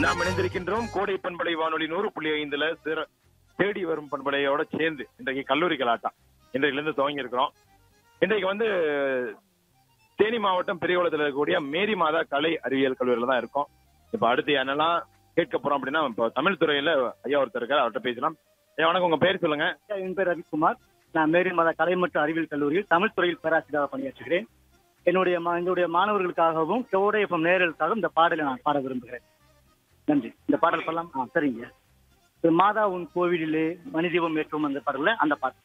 நாம் இணைந்திருக்கின்றோம் கோடை பண்பலை வானொலி நூறு புள்ளி ஐந்துல சிற- தேடி வரும் பண்பலையோட சேர்ந்து இன்றைக்கு கல்லூரி கலாட்டம் இன்றைக்குல இருந்து துவங்கி இருக்கிறோம் இன்றைக்கு வந்து தேனி மாவட்டம் பெரியகுளத்தில் இருக்கக்கூடிய மேரி மாதா கலை அறிவியல் கல்லூரியில தான் இருக்கோம் இப்ப அடுத்து என்னெல்லாம் கேட்க போறோம் அப்படின்னா இப்போ தமிழ் துறையில ஐயா ஒருத்தர் இருக்காரு அவர்கிட்ட பேசலாம் ஐயா வணக்கம் உங்க பேர் சொல்லுங்க என் பேர் ரவிக்குமார் நான் மேரி மாதா கலை மற்றும் அறிவியல் கல்லூரியில் தமிழ் துறையில் பேராசிரியராக பணியாற்றுகிறேன் என்னுடைய மா- என்னுடைய மாணவர்களுக்காகவும் கோடையப்பம் நேரலுக்காகவும் இந்த பாடலை நான் பாட விரும்புகிறேன் நன்றி இந்த பாடல் பாடலாம் ஆ சரிங்க இது மாதா உன் கோவிலிலே மணிதீபம் ஏற்றும் அந்த பாடல அந்த பாட்டு